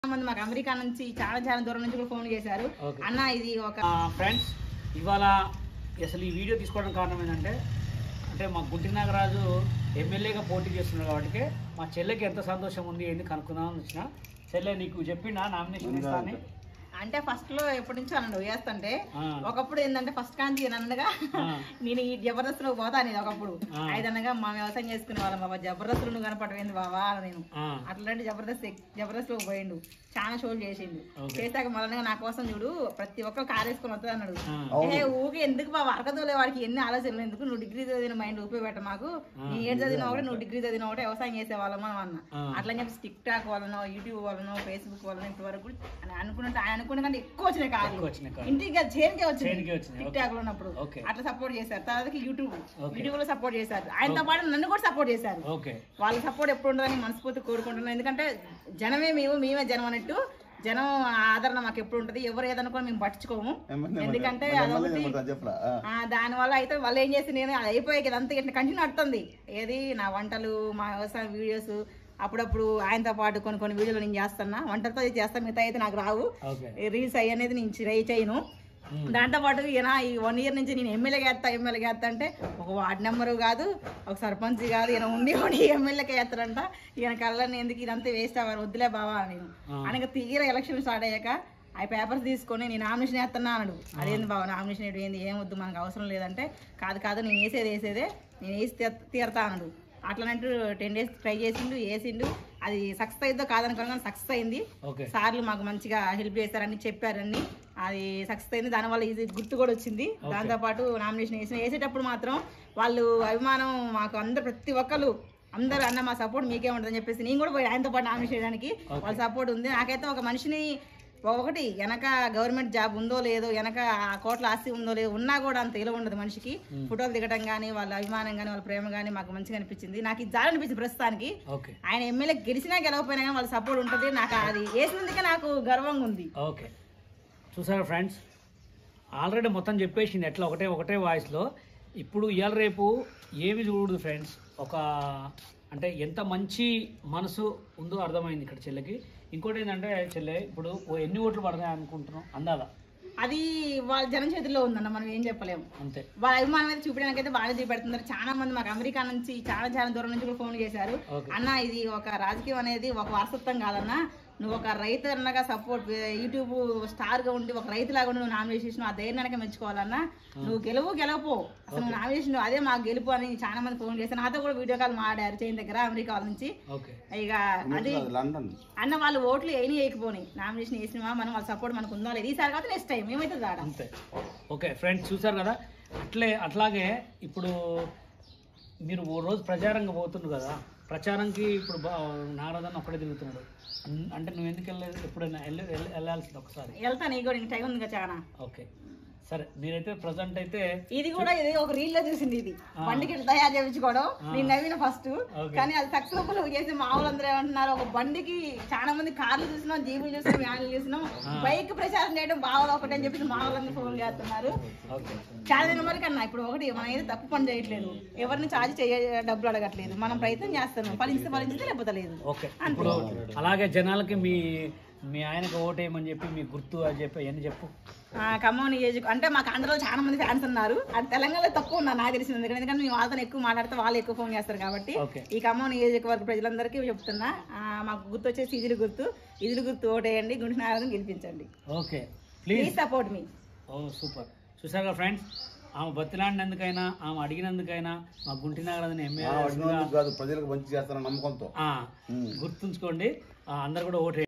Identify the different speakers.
Speaker 1: మంది మాకు అమెరికా నుంచి చాలా చాలా దూరం నుంచి కూడా ఫోన్ చేశారు
Speaker 2: Okay.
Speaker 1: అన్న ఇది ఒక
Speaker 2: ఫ్రెండ్స్ ఇవాళ అసలు ఈ వీడియో తీసుకోవడం కారణం ఏంటంటే అంటే మా గుంటి నాగరాజు ఎమ్మెల్యేగా పోటీ చేస్తున్నాడు కాబట్టి మా చెల్లెకి ఎంత సంతోషం ఉంది ఏంది కనుక్కుందామని వచ్చిన చెల్లె నీకు చెప్పిండా నామినేషన్ ఇస్తా అని
Speaker 1: అంటే ఫస్ట్ లో ఎప్పటి నుంచో అన్నాడు వేస్తుంటే
Speaker 2: ఆ.
Speaker 1: ఒకప్పుడు ఏంటంటే ఫస్ట్ కాంతి అనగా
Speaker 2: ఆ.
Speaker 1: నేను ఈ జబర్దస్త్ లో పోతా అనేది ఒకప్పుడు
Speaker 2: ఆ.
Speaker 1: ఐదనగా మా వ్యవసాయం చేసుకునే వాళ్ళం బాబా జబర్దస్త్ నువ్వు కనపడమైంది బాబా అని నేను
Speaker 2: ఆ,
Speaker 1: అట్లాంటి జబర్దస్త్ ఎక్- జబర్దస్త్ లో పోయిండు చాలా షోలు చేసిండు
Speaker 2: Okay.
Speaker 1: చేశాక మళ్ళీ నా కోసం చూడు ప్రతి ఒక్కరు కార్ వేసుకొని వస్తుంది అన్నాడు
Speaker 2: ఆ.
Speaker 1: ఏ ఊకే ఎందుకు బాబా అరకదోలే వాడికి ఎన్ని ఆలోచనలు ఎందుకు నువ్వు డిగ్రీ చదివిన మైండ్ ఉపయోగపెట్ట మాకు నీ ఏడు చదివిన ఒకటే నువ్వు డిగ్రీ చదివిన ఒకటే వ్యవసాయం చేసే వాళ్ళం అని అన్న
Speaker 2: ఆ.
Speaker 1: అట్లని చెప్పి టిక్ టాక్ వలనో యూట్యూబ్ వలనో ఫేస్బుక్ వలన ఇంతవరకు అని అనుకున్నట్టు ఆయన అనుకున్న కంటే ఎక్కువ వచ్చినాయి కార్లు
Speaker 2: ఎక్కువ వచ్చినాయి కార్లు.
Speaker 1: ఇంటికి కాదు, చేరికే వచ్చింది
Speaker 2: చేరికే వచ్చినాయి,
Speaker 1: టిక్
Speaker 2: okay.
Speaker 1: టాక్ లో ఉన్నప్పుడు
Speaker 2: Okay.
Speaker 1: అట్లా సపోర్ట్ చేశారు తర్వాత యూట్యూబ్
Speaker 2: Okay.
Speaker 1: యూట్యూబ్ లో సపోర్ట్ చేశారు ఆయనతో పాటు నన్ను కూడా సపోర్ట్ చేశారు
Speaker 2: ఓకే
Speaker 1: వాళ్ళ సపోర్ట్ ఎప్పుడు ఉంటుందని మనస్ఫూర్తి కోరుకుంటున్నాను ఎందుకంటే జనమే మేము మేమే జనం అన్నట్టు జనం ఆదరణ మాకు ఎప్పుడు ఉంటుంది ఎవరు ఏదనుకో మేము పట్టించుకోము ఎందుకంటే అదొకటి
Speaker 3: చెప్పరా
Speaker 1: ఆ, దానివల్ల అయితే వాళ్ళు ఏం చేసి నేను అది అయిపోయాక ఇదంతా ఇట్లా కంటిన్యూ నడుతుంది ఏది నా వంటలు మా వ్యవసాయ వీడియోస్ అప్పుడప్పుడు ఆయనతో పాటు కొన్ని కొన్ని వీడియోలు నేను చేస్తున్నా వంటలతో చేస్తాను మిగతా అయితే నాకు రావు
Speaker 2: ఓకే
Speaker 1: రీల్స్ అయ్యి అనేది నేను ట్రై చేయను దాంతో పాటు ఈయన ఈ వన్ ఇయర్ నుంచి నేను ఎమ్మెల్యేగా వేస్తా ఎమ్మెల్యేగా వేస్తా అంటే ఒక వార్డ్ నెంబరు కాదు ఒక సర్పంచ్ కాదు ఈయన ఉండి ఉండి ఎమ్మెల్యేకి వేస్తాడంట ఈయన కళ్ళని ఎందుకు ఇదంతా వేస్ట్ అవ్వాలి వద్దులే బావా అని నేను అనగా తీర ఎలక్షన్ స్టార్ట్ అయ్యాక ఆ పేపర్స్ తీసుకొని నేను నామినేషన్ వేస్తున్నా అన్నాడు అదేంది బావ నామినేషన్ వేయడం ఏంది ఏం వద్దు మనకు అవసరం లేదంటే కాదు కాదు నేను వేసేది వేసేదే నేను వేసి తీర్- తీరతా అన్నాడు అట్లనంటూ టెన్ డేస్ ట్రై చేసిండు వేసిండు అది సక్సెస్ అయిందో కాదనుకోగా సక్సెస్ అయింది
Speaker 2: ఓకే
Speaker 1: సార్లు మాకు మంచిగా హెల్ప్ చేశారని చెప్పారని అది సక్సెస్ అయింది దానివల్ల ఇది గుర్తు కూడా వచ్చింది దాంతో పాటు నామినేషన్ వేసిన వేసేటప్పుడు మాత్రం వాళ్ళు అభిమానం మాకు అందరు ప్రతి ఒక్కరు అందరూ అన్న మా సపోర్ట్ మీకే ఉంటుందని చెప్పేసి నేను కూడా పోయి ఆయనతో పాటు నామినేషన్ చేయడానికి వాళ్ళ సపోర్ట్ ఉంది నాకైతే ఒక మనిషిని ఒకటి వెనక గవర్నమెంట్ జాబ్ ఉందో లేదో వెనక ఆ కోట్ల ఆస్తి ఉందో లేదో ఉన్నా కూడా అంత ఇలా ఉండదు మనిషికి ఫోటోలు దిగడం కానీ వాళ్ళ అభిమానం కానీ వాళ్ళ ప్రేమ కానీ మాకు మంచిగా అనిపించింది నాకు ఇది అనిపించింది ప్రస్తుతానికి
Speaker 2: ఓకే
Speaker 1: ఆయన ఎమ్మెల్యే గెలిచినా గెలవకపోయినా కానీ వాళ్ళ సపోర్ట్ ఉంటుంది నాకు అది వేసినందుకే నాకు గర్వంగా ఉంది
Speaker 2: ఓకే చూసారా ఫ్రెండ్స్ ఆల్రెడీ మొత్తం చెప్పేసింది ఎట్లా ఒకటే ఒకటే వాయిస్లో ఇప్పుడు ఇవాళ రేపు ఏమి చూడదు ఫ్రెండ్స్ ఒక అంటే ఎంత మంచి మనసు ఉందో అర్థమైంది ఇక్కడ చెల్లెకి ఇంకోటి ఏంటంటే చెల్లె ఇప్పుడు ఓ ఎన్ని ఓట్లు పడతాయి అనుకుంటున్నాం అందాదా
Speaker 1: అది వాళ్ళ జనం చేతిలో ఉందన్న మనం ఏం చెప్పలేము
Speaker 2: అంతే
Speaker 1: వాళ్ళ అభిమానం అయితే చూపించడానికి అయితే బాగా చూపెడుతున్నారు చాలా మంది మాకు అమెరికా నుంచి చాలా చాలా దూరం నుంచి కూడా ఫోన్ చేశారు
Speaker 2: Okay.
Speaker 1: అన్న ఇది ఒక రాజకీయం అనేది ఒక వారసత్వం కాదన్న నువ్వు ఒక రైతు అన్నగా సపోర్ట్ యూట్యూబ్ స్టార్ గా ఉండి ఒక రైతులాగా ఉండి నువ్వు నామినేషన్ చేసిన ఆ ధైర్యానికి మెచ్చుకోవాలన్నా నువ్వు గెలువు గెలవపో అసలు నువ్వు నామినేషన్ అదే మాకు గెలుపు అని చాలా మంది ఫోన్ చేశారు నాతో కూడా వీడియో కాల్ మాట్లాడారు చైన్ దగ్గర అమెరికా వాళ్ళ నుంచి
Speaker 2: ఓకే
Speaker 1: ఇక అది
Speaker 3: లండన్
Speaker 1: అన్న వాళ్ళు ఓట్లు వేయని వేయకపోని నామినేషన్ వేసినవా మనం వాళ్ళ సపోర్ట్ మనకు ఉందో లేదు ఈసారి కాదు నెక్స్ట్ టైం ఏమైతుంది ఆడ
Speaker 2: అంతే ఓకే ఫ్రెండ్స్ చూసారు కదా అట్లే అట్లాగే ఇప్పుడు మీరు ఓ రోజు ప్రచారంగా పోతుండ్రు కదా ప్రచారంకి ఇప్పుడు బా- నారదన్న ఒక్కడే తిరుగుతున్నాడు అన్- అంటే నువ్వు ఎందుకు వెళ్ళలేదు ఎప్పుడైనా వెళ్ళి వెళ్ళి- వెళ్ళాల్సింది ఒకసారి
Speaker 1: వెళ్తా నీకు కూడా టైం ఉంది కదా చాలా
Speaker 2: ఓకే సరే మీరైతే ప్రజెంట్ అయితే
Speaker 1: ఇది కూడా ఇది ఒక రీల్ లో చూసింది ఇది
Speaker 2: ఆ.
Speaker 1: బండికి ఇట్లా తయారు చేయించుకోవడం
Speaker 2: ఆ.
Speaker 1: నేను నవ్విన ఫస్ట్
Speaker 2: Okay.
Speaker 1: కానీ అది సక్సెస్ఫుల్ చేసి మా వాళ్ళందరూ ఏమంటున్నారు ఒక బండికి చాలా మంది కార్లు చూసినాం జీబులు చూసినాం వ్యాన్లు చూసినాం
Speaker 2: ఆ.
Speaker 1: బైక్ ప్రచారం చేయడం బాగా ఒకటి అని చెప్పేసి మా వాళ్ళందరూ ఫోన్ చేస్తున్నారు
Speaker 2: ఓకే
Speaker 1: చాలా దినం వరకు అన్న ఇప్పుడు ఒకటి మనం ఏదో తప్పు పని చేయట్లేదు ఎవరిని ఛార్జ్ చేయ డబ్బులు అడగట్లేదు మనం ప్రయత్నం చేస్తున్నాం ఫలించితే ఫలించితే లేకపోతే లేదు
Speaker 2: ఓకే ఇప్పుడు అలాగే జనాలకి మీ మీ ఆయనకు ఓటేయమని చెప్పి మీ గుర్తు అని చెప్పి అవన్నీ చెప్పు
Speaker 1: ఆ, ఖమ్మం నియోజక అంటే మాకు ఆంధ్రలో చాలా మంది ఫ్యాన్స్ ఉన్నారు అది తెలంగాణలో తక్కువ ఉన్నారు నాకు తెలిసింది ఎందుకంటే ఎందుకంటే మేము వాళ్ళతో ఎక్కువ మాట్లాడితే వాళ్ళు ఎక్కువ ఫోన్ చేస్తారు కాబట్టి
Speaker 2: ఓకే
Speaker 1: ఈ ఖమ్మం నియోజకవర్గ ప్రజలందరికీ చెప్తున్నా ఆ, మాకు గుర్తు వచ్చేసి ఇదిలు గుర్తు ఇదిలు గుర్తు ఓటేయండి గుంటి నారాయణ గెలిపించండి
Speaker 2: ఓకే ప్లీజ్
Speaker 1: ప్లీజ్ సపోర్ట్ మీ
Speaker 2: ఓ సూపర్ చూసారుగా ఫ్రెండ్స్ ఆమె బతిలాడినందుకైనా ఆమె అడిగినందుకైనా మా గుంటి నాగరాజుని
Speaker 3: ఆ, అడిగినందుకు కాదు ప్రజలకు మంచి చేస్తారన్న నమ్మకంతో ఉమ్.
Speaker 2: గుర్తుంచుకోండి ఆ, అందరు కూడా ఓటు